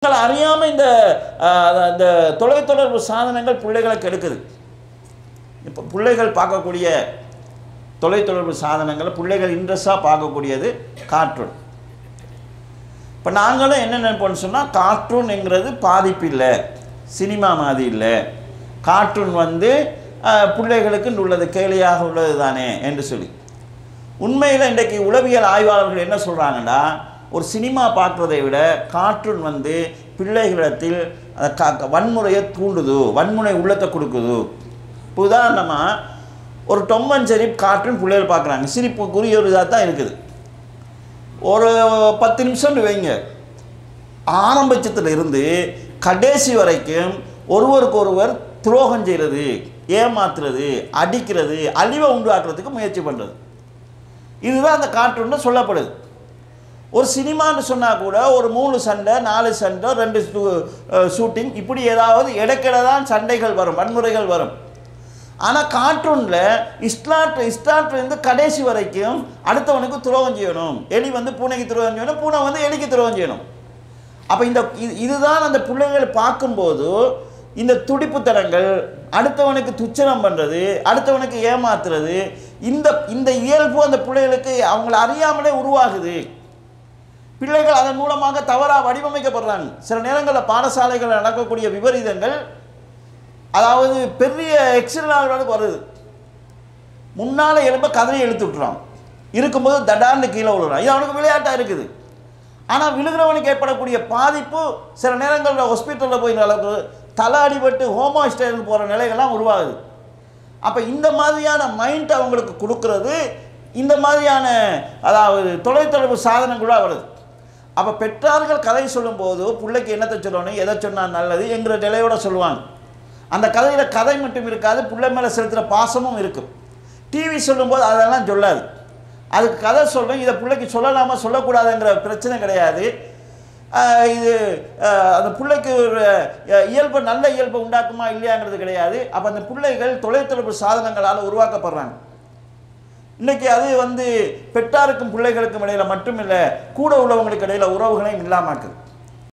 மக்கள் அறியாமல் இந்த அஹ், அந்த தொலைத்தொடர்பு சாதனங்கள் பிள்ளைகளை கெடுக்குது இப்போ பிள்ளைகள் பார்க்கக்கூடிய தொலைத்தொடர்பு சாதனங்களை பிள்ளைகள் இன்ட்ரெஸ்டாக பார்க்கக்கூடியது கார்ட்டூன் இப்போ நாங்களும் என்ன நினைப்போம்னு சொன்னால் கார்ட்டூனுங்கிறது பாதிப்பு இல்லை சினிமா மாதிரி இல்லை கார்ட்டூன் வந்து அஹ், பிள்ளைகளுக்கு உள்ளது கேலியாக உள்ளது தானே என்று சொல்லி உண்மையில் இன்றைக்கு உளவியல் ஆய்வாளர்கள் என்ன சொல்கிறாங்கன்னா ஒரு சினிமா பார்க்குறதை விட கார்ட்டூன் வந்து பிள்ளைகளிடத்தில் அந்த க வன்முறையை தூண்டுது வன்முறை உள்ளத்தை கொடுக்குது இப்போ உதாரணமாக ஒரு டொம் அண்ட் ஜெரி கார்ட்டூன் பிள்ளைகள் பார்க்குறாங்க சிரிப்புக்குரிய ஒரு இதாக தான் இருக்குது ஒரு பத்து நிமிஷம்னு வைங்க ஆரம்பத்தில் இருந்து கடைசி வரைக்கும் ஒருவருக்கு ஒருவர் துரோகம் செய்கிறது ஏமாத்துறது அடிக்கிறது அழிவை உண்டாக்குறதுக்கு முயற்சி பண்ணுறது இதுதான் அந்த கார்ட்டூனில் சொல்லப்படுது ஒரு சினிமான்னு சொன்னால் கூட ஒரு மூணு சண்டை நாலு சண்டை ரெண்டு ஷூட்டிங் இப்படி ஏதாவது இடைக்கிட தான் சண்டைகள் வரும் வன்முறைகள் வரும் ஆனால் கார்ட்டூனில் இஸ்லாட் இஸ்லாட்லேருந்து கடைசி வரைக்கும் அடுத்தவனுக்கு துரோகம் செய்யணும் எலி வந்து பூனைக்கு துரோகம் செய்யணும் பூனை வந்து எலிக்கு துரோகம் செய்யணும் அப்போ இந்த இது இதுதான் அந்த பிள்ளைகள் பார்க்கும்போது இந்த துடிப்புத்தனங்கள் அடுத்தவனுக்கு துச்சனம் பண்ணுறது அடுத்தவனுக்கு ஏமாத்துறது இந்த இந்த இயல்பு அந்த பிள்ளைகளுக்கு அவங்கள அறியாமலே உருவாகுது பிள்ளைகள் அதன் மூலமாக தவறாக வடிவமைக்கப்படுறாங்க சில நேரங்களில் பாடசாலைகளில் நடக்கக்கூடிய விபரீதங்கள் அதாவது பெரிய எக்ஸிடென்ட் வருது முன்னால் எலும்ப கதறி இழுத்து விட்டுறான் இருக்கும்போது தடார்னு கீழே விழுறான் இது அவனுக்கு விளையாட்டாக இருக்குது ஆனால் விழுகிறவனுக்கு ஏற்படக்கூடிய பாதிப்பு சில நேரங்களில் ஹாஸ்பிட்டலில் போய் நடக்குது தலை அடிபட்டு ஹோமோ ஸ்டைல் போகிற நிலைகள்லாம் உருவாகுது அப்போ இந்த மாதிரியான மைண்ட் அவங்களுக்கு கொடுக்கறது இந்த மாதிரியான அதாவது தொலைத்தொடர்பு சாதனங்களாக வருது அப்போ பெற்றார்கள் கதை சொல்லும்போது பிள்ளைக்கு என்னத்தை சொல்லணும் எதை சொன்னால் நல்லது என்கிற நிலையோட சொல்லுவாங்க அந்த கதையில் கதை மட்டும் இருக்காது பிள்ளை மேலே செலுத்துகிற பாசமும் இருக்கும் டிவி சொல்லும்போது அதெல்லாம் சொல்லாது அதுக்கு கதை சொல்லும் இதை பிள்ளைக்கு சொல்லலாமா சொல்லக்கூடாதுங்கிற பிரச்சனை கிடையாது ஆஹ் இது ஆஹ் அந்த பிள்ளைக்கு ஒரு அஹ், இயல்பு நல்ல இயல்பை உண்டாக்குமா இல்லையாங்கிறது கிடையாது அப்போ அந்த பிள்ளைகள் தொலைத்தொடர்பு சாதனங்களால் உருவாக்கப்படுறாங்க இன்னைக்கு அது வந்து பெற்றாருக்கும் பிள்ளைகளுக்கும் இடையில மட்டுமில்லை கூட உள்ளவங்களுக்கு இடையில உறவுகளையும் இல்லாமாக்குது